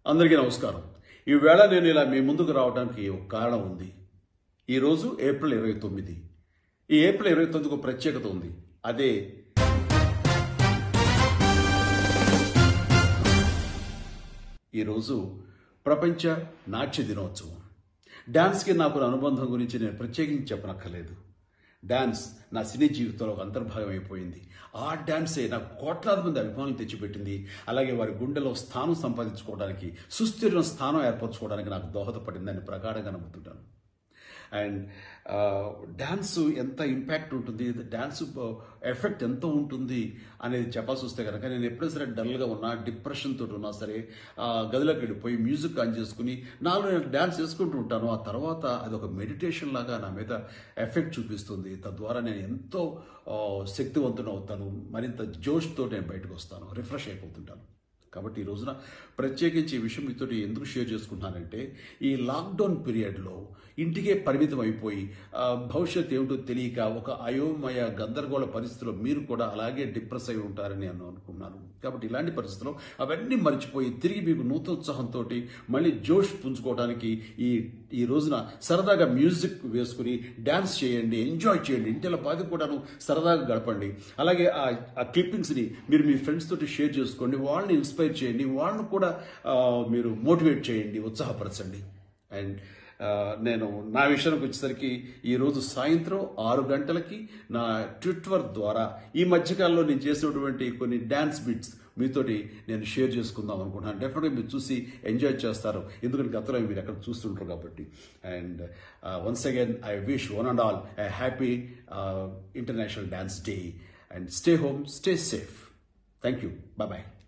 అందరికీ నమస్కారం ఈవేళ నేను ఇలా మీ ముందుకు రావడానికి ఒక కారణం ఉంది ఈరోజు ఏప్రిల్ ఇరవై తొమ్మిది ఈ ఏప్రిల్ ఇరవై తొమ్మిదికి ఒక ప్రత్యేకత ఉంది అదే ఈరోజు ప్రపంచ నాట్య దినోత్సవం డాన్స్కి నాకు ఉన్న అనుబంధం గురించి నేను ప్రత్యేకించి చెప్పనక్కర్లేదు డాన్స్ నా సినీ జీవితంలో ఒక అంతర్భాగం అయిపోయింది ఆ డాన్సే నాకు కోట్లాది మంది అభిమానులు తెచ్చిపెట్టింది అలాగే వారి గుండెలో స్థానం సంపాదించుకోవడానికి సుస్థిరమైన స్థానం ఏర్పరచుకోవడానికి నాకు దోహదపడిందని ప్రగాఢంగా నమ్ముతుంటాను అండ్ డ్యాన్స్ ఎంత ఇంపాక్ట్ ఉంటుంది డ్యాన్స్ ఎఫెక్ట్ ఎంత ఉంటుంది అనేది చెప్పాల్సి వస్తే కనుక నేను ఎప్పుడైనా సరే డల్గా ఉన్నా డిప్రెషన్ తోటి ఉన్నా సరే ఆ, గదిలోకి వెళ్ళిపోయి మ్యూజిక్ ఆన్ చేసుకుని నాలో నేను డ్యాన్స్ చేసుకుంటూ ఉంటాను ఆ తర్వాత అది ఒక మెడిటేషన్ లాగా నా మీద ఎఫెక్ట్ చూపిస్తుంది తద్వారా నేను ఎంతో ఆ, శక్తివంతుని అవుతాను మరింత జోష్తో నేను బయటకు వస్తాను రిఫ్రెష్ అయిపోతుంటాను కాబట్టి ఈ రోజున ప్రత్యేకించి ఈ విషయం మీతో ఎందుకు షేర్ చేసుకుంటున్నానంటే ఈ లాక్డౌన్ పీరియడ్లో ఇంటికే పరిమితం అయిపోయి ఆ, భవిష్యత్ ఏమిటో తెలియక ఒక అయోమయ గందరగోళ పరిస్థితిలో మీరు కూడా అలాగే డిప్రెస్ అయి ఉంటారని నేను అనుకున్నాను కాబట్టి ఇలాంటి పరిస్థితుల్లో అవన్నీ మర్చిపోయి తిరిగి మీకు నూతనోత్సాహంతో మళ్ళీ జోష్ పుంజుకోవడానికి ఈ ఈ రోజున సరదాగా మ్యూజిక్ వేసుకుని డ్యాన్స్ చేయండి ఎంజాయ్ చేయండి ఇంటిలో పాది కూడాను సరదాగా గడపండి అలాగే ఆ ఆ క్లిప్పింగ్స్ని మీరు మీ ఫ్రెండ్స్ తోటి షేర్ చేసుకోండి వాళ్ళని ఇన్స్పైర్ చేయండి వాళ్ళని కూడా ఆ, మీరు మోటివేట్ చేయండి ఉత్సాహపరచండి అండ్ ఆ, నేను నా విషయానికి వచ్చేసరికి ఈరోజు సాయంత్రం ఆరు గంటలకి నా ట్విట్టర్ ద్వారా ఈ మధ్యకాలంలో నేను చేసినటువంటి కొన్ని డ్యాన్స్ బిట్స్ మీతోటి నేను షేర్ చేసుకుందాం అనుకుంటున్నాను డెఫినెట్గా మీరు చూసి ఎంజాయ్ చేస్తారు ఎందుకంటే గతంలో మీరు ఎక్కడ చూస్తుంటారు కాబట్టి and once again I wish one and all a happy international dance day and stay home stay safe thank you bye bye